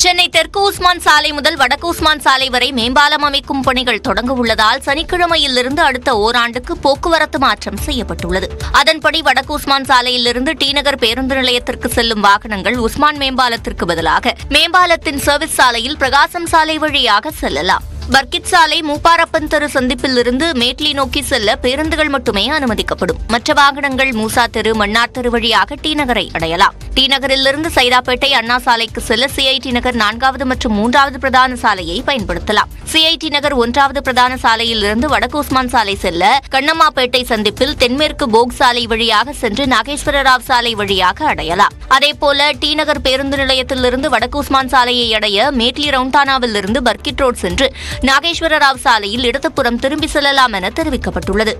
சென்னை தெற்கு உஸ்மான் சாலை முதல் வடக்கு உஸ்மான் சாலை வரை மேம்பாலம் அமைக்கும் பணிகள் தொடங்க உள்ளதால் சனிக்கிழமையிலிருந்து அடுத்த ஓராண்டுக்கு போக்குவரத்து மாற்றம் செய்யப்பட்டுள்ளது அதன்படி வடக்கு உஸ்மான் சாலையிலிருந்து டி நகர் பேருந்து நிலையத்திற்கு செல்லும் வாகனங்கள் உஸ்மான் மேம்பாலத்திற்கு பதிலாக மேம்பாலத்தின் சர்வீஸ் சாலையில் பிரகாசம் சாலை வழியாக செல்லலாம் பர்கிட் சாலை மூப்பாரப்பன் தெரு சந்திப்பிலிருந்து மேட்லி நோக்கி செல்ல பேருந்துகள் மட்டுமே அனுமதிக்கப்படும் மற்ற வாகனங்கள் மூசா தெரு மன்னார் தெரு வழியாக டி நகரை அடையலாம் டி நகரிலிருந்து சைதாப்பேட்டை அண்ணா சாலைக்கு செல்ல சிஐடி நகர் நான்காவது மற்றும் மூன்றாவது பிரதான சாலையை பயன்படுத்தலாம் சிஐடி நகர் ஒன்றாவது பிரதான சாலையிலிருந்து வடக்கு உஸ்மான் சாலை செல்ல கண்ணம்மாப்பேட்டை சந்திப்பில் தென்மேற்கு போக் சாலை வழியாக சென்று நாகேஸ்வர ராவ் சாலை வழியாக அடையலாம் அதேபோல டி நகர் பேருந்து நிலையத்திலிருந்து வடக்கு உஸ்மான் சாலையை அடைய மேட்லி ரவுண்டானாவில் இருந்து பர்கிட் ரோட் சென்று நாகேஸ்வர ராவ் சாலையில் இடதுபுறம் திரும்பி செல்லலாம் என தெரிவிக்கப்பட்டுள்ளது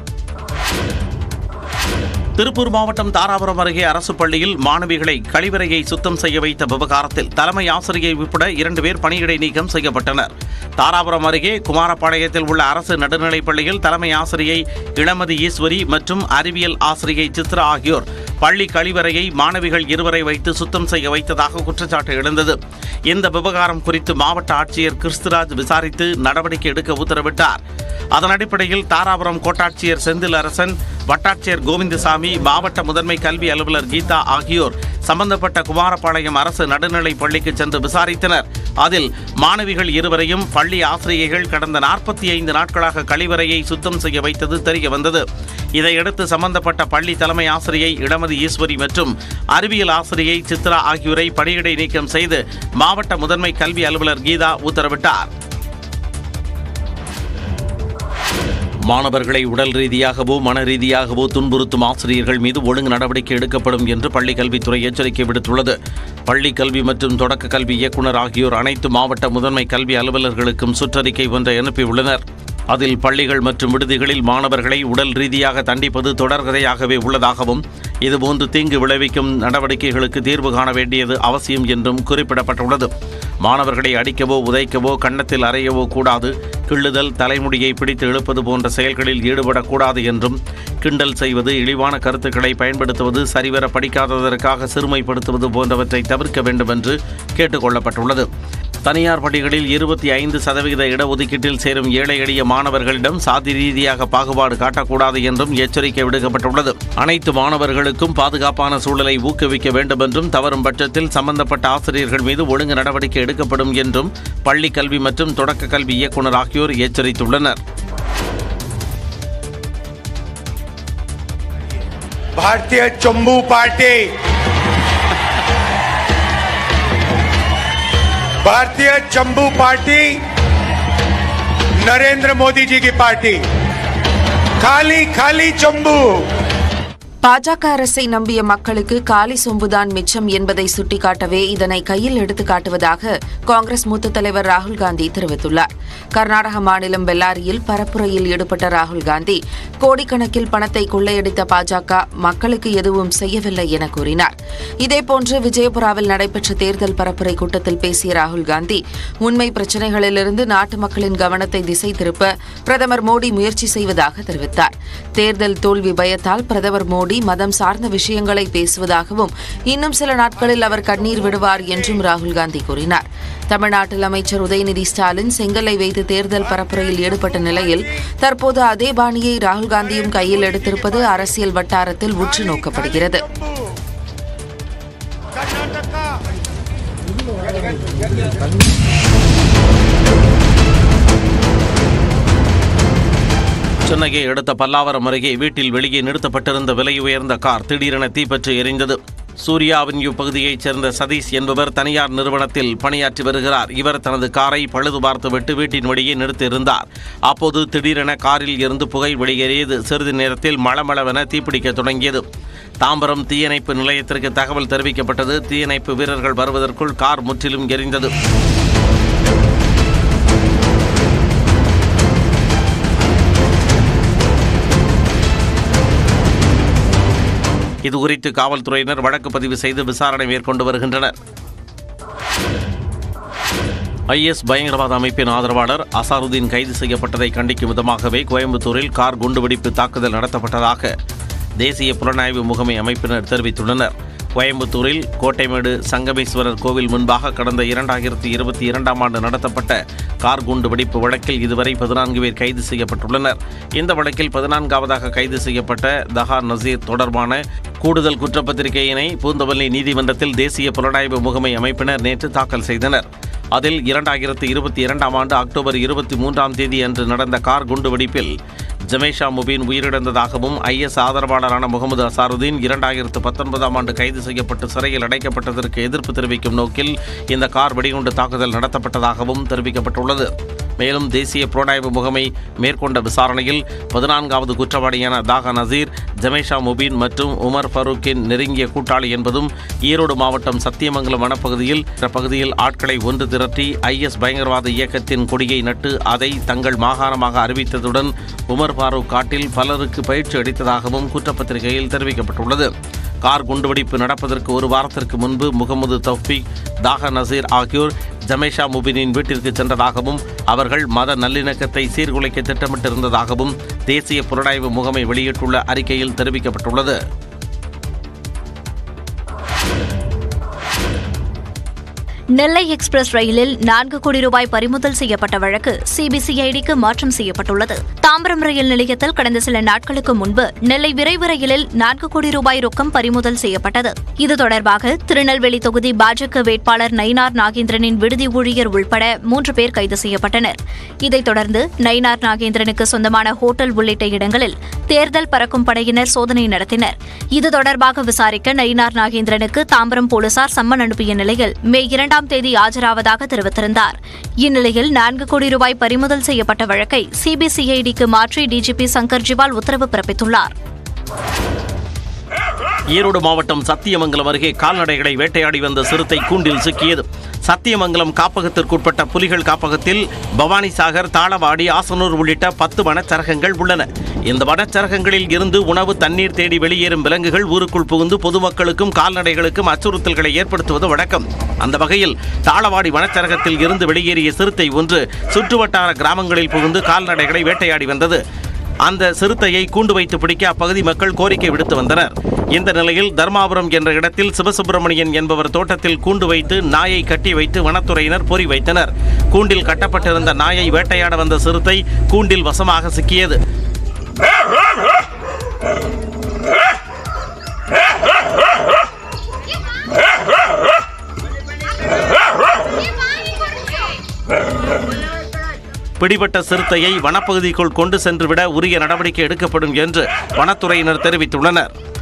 திருப்பூர் மாவட்டம் தாராபுரம் அருகே அரசு பள்ளியில் மாணவிகளை கழிவறையை சுத்தம் செய்ய வைத்த விவகாரத்தில் தலைமை ஆசிரியை உட்பட இரண்டு பேர் பணியிடை நீக்கம் செய்யப்பட்டனர் தாராபுரம் அருகே குமாரபாளையத்தில் உள்ள அரசு நடுநிலைப் பள்ளியில் தலைமை ஆசிரியை இளமதி ஈஸ்வரி மற்றும் அறிவியல் ஆசிரியை சித்ரா ஆகியோர் பள்ளி கழிவறையை மாணவிகள் இருவரை வைத்து சுத்தம் செய்ய வைத்ததாக குற்றச்சாட்டு எழுந்தது இந்த விவகாரம் குறித்து மாவட்ட ஆட்சியர் கிறிஸ்துராஜ் விசாரித்து நடவடிக்கை எடுக்க உத்தரவிட்டார் அதன் அடிப்படையில் தாராபுரம் கோட்டாட்சியர் செந்தில் அரசன் வட்டாட்சியர் கோவிந்தசாமி மாவட்ட முதன்மை கல்வி அலுவலர் கீதா ஆகியோர் சம்பந்தப்பட்ட குமாரபாளையம் அரசு நடுநிலைப் பள்ளிக்கு சென்று விசாரித்தனர் அதில் மாணவிகள் இருவரையும் பள்ளி ஆசிரியைகள் கடந்த நாற்பத்தி ஐந்து நாட்களாக கழிவறையை சுத்தம் செய்ய வைத்தது தெரிய வந்தது இதையடுத்து சம்பந்தப்பட்ட பள்ளி தலைமை ஆசிரியை இளமதி ஈஸ்வரி மற்றும் அறிவியல் ஆசிரியை சித்ரா ஆகியோரை பணியிடை நீக்கம் செய்து மாவட்ட முதன்மை கல்வி அலுவலர் கீதா உத்தரவிட்டார் மாணவர்களை உடல் ரீதியாகவோ மன ரீதியாகவோ துன்புறுத்தும் ஆசிரியர்கள் மீது ஒழுங்கு நடவடிக்கை எடுக்கப்படும் என்று பள்ளிக் கல்வித்துறை எச்சரிக்கை விடுத்துள்ளது பள்ளிக் கல்வி மற்றும் தொடக்க கல்வி இயக்குநர் ஆகியோர் அனைத்து மாவட்ட முதன்மை கல்வி அலுவலர்களுக்கும் சுற்றறிக்கை ஒன்றை அனுப்பியுள்ளனர் அதில் பள்ளிகள் மற்றும் விடுதிகளில் மாணவர்களை உடல் ரீதியாக தண்டிப்பது தொடர்கதையாகவே உள்ளதாகவும் இதுபோன்று தீங்கு விளைவிக்கும் நடவடிக்கைகளுக்கு தீர்வு காண வேண்டியது அவசியம் என்றும் குறிப்பிடப்பட்டுள்ளது மாணவர்களை அடிக்கவோ உதைக்கவோ கன்னத்தில் அறையவோ கூடாது கிள்ளுதல் தலைமுடியை பிடித்து இழுப்பது போன்ற செயல்களில் ஈடுபடக்கூடாது என்றும் கிண்டல் செய்வது இழிவான கருத்துக்களை பயன்படுத்துவது சரிவர படிக்காததற்காக சிறுமைப்படுத்துவது போன்றவற்றை தவிர்க்க வேண்டும் என்று கேட்டுக்கொள்ளப்பட்டுள்ளது தனியார் பள்ளிகளில் இருபத்தி ஐந்து சதவிகித இடஒதுக்கீட்டில் சேரும் ஏழை எளிய மாணவர்களிடம் சாதி ரீதியாக பாகுபாடு காட்டக்கூடாது என்றும் எச்சரிக்கை விடுக்கப்பட்டுள்ளது அனைத்து மாணவர்களுக்கும் பாதுகாப்பான சூழலை ஊக்குவிக்க வேண்டும் என்றும் தவறும் பட்சத்தில் சம்பந்தப்பட்ட ஆசிரியர்கள் மீது ஒழுங்கு நடவடிக்கை எடுக்கப்படும் என்றும் பள்ளி கல்வி மற்றும் தொடக்க கல்வி இயக்குநர் ஆகியோர் எச்சரித்துள்ளனர் भारतीय चंबू पार्टी भारतीय चंबू पार्टी नरेंद्र मोदी जी की पार्टी खाली खाली चंबू பாஜக அரசை நம்பிய மக்களுக்கு காலி சொம்புதான் மிச்சம் என்பதை சுட்டிக்காட்டவே இதனை கையில் எடுத்து காட்டுவதாக காங்கிரஸ் மூத்த தலைவர் ராகுல் காந்தி தெரிவித்துள்ளார் கர்நாடக மாநிலம் பெல்லாரியில் பரப்புரையில் ஈடுபட்ட ராகுல் காந்தி கோடிக்கணக்கில் பணத்தை கொள்ளையடித்த பாஜக மக்களுக்கு எதுவும் செய்யவில்லை என கூறினார் இதேபோன்று விஜயபுராவில் நடைபெற்ற தேர்தல் பரப்புரை கூட்டத்தில் பேசிய ராகுல் காந்தி உண்மை பிரச்சினைகளிலிருந்து நாட்டு மக்களின் கவனத்தை திசை திருப்ப பிரதமர் மோடி முயற்சி செய்வதாக தெரிவித்தார் தேர்தல் தோல்வி பயத்தால் பிரதமர் மோடி மதம் சார்ந்த விஷயங்களை பேசுவதாகவும் இன்னும் சில நாட்களில் அவர் கண்ணீர் விடுவார் என்றும் ராகுல் காந்தி கூறினார் தமிழ்நாட்டில் அமைச்சர் உதயநிதி ஸ்டாலின் செங்கலை வைத்து தேர்தல் பரப்புரையில் ஈடுபட்ட நிலையில் தற்போது அதே பாணியை ராகுல் காந்தியும் கையில் எடுத்திருப்பது அரசியல் வட்டாரத்தில் உற்று நோக்கப்படுகிறது कर्नाटका சென்னையை அடுத்த பல்லாவரம் அருகே வீட்டில் வெளியே நிறுத்தப்பட்டிருந்த விலை உயர்ந்த கார் திடீரென தீப்பற்றி எரிந்தது சூர்யா அவென்யூ பகுதியைச் சேர்ந்த சதீஷ் என்பவர் தனியார் நிறுவனத்தில் பணியாற்றி வருகிறார் இவர் தனது காரை பழுது பார்த்துவிட்டு வீட்டின் வெளியே நிறுத்தியிருந்தார் அப்போது திடீரென காரில் இருந்து புகை வெளியேறியது சிறிது நேரத்தில் மளமளவென தீப்பிடிக்க தொடங்கியது தாம்பரம் தீயணைப்பு நிலையத்திற்கு தகவல் தெரிவிக்கப்பட்டது தீயணைப்பு வீரர்கள் வருவதற்குள் கார் முற்றிலும் எரிந்தது இதுகுறித்து காவல்துறையினர் வழக்கு பதிவு செய்து விசாரணை மேற்கொண்டு வருகின்றனர் ஐஎஸ் பயங்கரவாத அமைப்பின் ஆதரவாளர் அசாருதீன் கைது செய்யப்பட்டதை கண்டிக்கும் விதமாகவே கோயம்புத்தூரில் கார் குண்டுவெடிப்பு தாக்குதல் நடத்தப்பட்டதாக தேசிய புலனாய்வு முகமை அமைப்பினர் தெரிவித்துள்ளனர் கோயம்புத்தூரில் கோட்டைமேடு சங்கமேஸ்வரர் கோவில் முன்பாக கடந்த இரண்டாயிரத்தி இருபத்தி இரண்டாம் ஆண்டு நடத்தப்பட்ட கார் குண்டு வெடிப்பு வழக்கில் இதுவரை பதினான்கு பேர் கைது செய்யப்பட்டுள்ளனர் இந்த வழக்கில் பதினான்காவதாக கைது செய்யப்பட்ட தஹா நசீர் தொடர்பான கூடுதல் குற்றப்பத்திரிகையினை பூந்தமல்லி நீதிமன்றத்தில் தேசிய புலனாய்வு முகமை அமைப்பினர் நேற்று தாக்கல் செய்தனர் அதில் இரண்டாயிரத்தி இருபத்தி இரண்டாம் ஆண்டு அக்டோபர் இருபத்தி மூன்றாம் தேதி அன்று நடந்த கார் குண்டு வெடிப்பில் ஜமேஷா முபீன் உயிரிழந்ததாகவும் ஐஎஸ் ஆதரவாளரான முகமது அசாருதீன் இரண்டாயிரத்து பத்தொன்பதாம் ஆண்டு கைது செய்யப்பட்டு சிறையில் அடைக்கப்பட்டதற்கு எதிர்ப்பு தெரிவிக்கும் நோக்கில் இந்த கார் வெடிகுண்டு தாக்குதல் நடத்தப்பட்டதாகவும் தெரிவிக்கப்பட்டுள்ளது மேலும் தேசிய புலனாய்வு முகமை மேற்கொண்ட விசாரணையில் பதினான்காவது குற்றவாளியான தாகா நசீர் ஜமேஷா முபீன் மற்றும் உமர் ஃபரூக்கின் நெருங்கிய கூட்டாளி என்பதும் ஈரோடு மாவட்டம் சத்தியமங்கலம் வனப்பகுதியில் இந்த பகுதியில் ஆட்களை ஒன்று திரட்டி ஐஎஸ் பயங்கரவாத இயக்கத்தின் கொடியை நட்டு அதை தங்கள் மாகாணமாக அறிவித்ததுடன் உமர் ஃபாரூக் காட்டில் பலருக்கு பயிற்சி அளித்ததாகவும் குற்றப்பத்திரிகையில் தெரிவிக்கப்பட்டுள்ளது கார் குண்டுவெடிப்பு நடப்பதற்கு ஒரு வாரத்திற்கு முன்பு முகமது தௌஃபிக் தாகா நசீர் ஆகியோர் ஜமேஷா முபினின் வீட்டிற்கு சென்றதாகவும் அவர்கள் மத நல்லிணக்கத்தை சீர்குலைக்க திட்டமிட்டிருந்ததாகவும் தேசிய புலனாய்வு முகமை வெளியிட்டுள்ள அறிக்கையில் தெரிவிக்கப்பட்டுள்ளது நெல்லை எக்ஸ்பிரஸ் ரயிலில் நான்கு கோடி ரூபாய் பறிமுதல் செய்யப்பட்ட வழக்கு சிபிசிஐடிக்கு மாற்றம் செய்யப்பட்டுள்ளது தாம்பரம் ரயில் நிலையத்தில் கடந்த சில நாட்களுக்கு முன்பு நெல்லை விரைவு ரயிலில் நான்கு கோடி ரூபாய் ரொக்கம் பறிமுதல் செய்யப்பட்டது இது தொடர்பாக திருநெல்வேலி தொகுதி பாஜக வேட்பாளர் நயினார் நாகேந்திரனின் விடுதி ஊழியர் உள்பட மூன்று பேர் கைது செய்யப்பட்டனர் இதைத் தொடர்ந்து நயினார் நாகேந்திரனுக்கு சொந்தமான ஹோட்டல் உள்ளிட்ட இடங்களில் தேர்தல் பறக்கும் படையினர் சோதனை நடத்தினர் இது தொடர்பாக விசாரிக்க நயினார் நாகேந்திரனுக்கு தாம்பரம் போலீசார் சம்மன் அனுப்பிய நிலையில் மே இரண்டாம் தேதி ஆஜராவதாக தெரிவித்திருந்தார் இந்நிலையில் நான்கு கோடி ரூபாய் பறிமுதல் செய்யப்பட்ட வழக்கை சிபிசிஐடிக்கு மாற்றி டிஜிபி சங்கர் ஜிவால் உத்தரவு பிறப்பித்துள்ளார் ஈரோடு மாவட்டம் சத்தியமங்கலம் அருகே கால்நடைகளை வேட்டையாடி வந்த சிறுத்தை கூண்டில் சிக்கியது சத்தியமங்கலம் காப்பகத்திற்குட்பட்ட புலிகள் காப்பகத்தில் பவானிசாகர் தாளவாடி ஆசனூர் உள்ளிட்ட பத்து வனச்சரகங்கள் உள்ளன இந்த வனச்சரகங்களில் இருந்து உணவு தண்ணீர் தேடி வெளியேறும் விலங்குகள் ஊருக்குள் புகுந்து பொதுமக்களுக்கும் கால்நடைகளுக்கும் அச்சுறுத்தல்களை ஏற்படுத்துவது வழக்கம் அந்த வகையில் தாளவாடி வனச்சரகத்தில் இருந்து வெளியேறிய சிறுத்தை ஒன்று சுற்றுவட்டார கிராமங்களில் புகுந்து கால்நடைகளை வேட்டையாடி வந்தது அந்த சிறுத்தையை கூண்டு வைத்து பிடிக்க அப்பகுதி மக்கள் கோரிக்கை விடுத்து வந்தனர் இந்த நிலையில் தர்மாபுரம் என்ற இடத்தில் சிவசுப்பிரமணியன் என்பவர் தோட்டத்தில் கூண்டு வைத்து நாயை கட்டி வைத்து வனத்துறையினர் பொறி வைத்தனர் கூண்டில் கட்டப்பட்டிருந்த நாயை வேட்டையாட வந்த சிறுத்தை கூண்டில் வசமாக சிக்கியது பிடிபட்ட சிறுத்தையை வனப்பகுதிக்குள் கொண்டு சென்றுவிட உரிய நடவடிக்கை எடுக்கப்படும் என்று வனத்துறையினர் தெரிவித்துள்ளனர்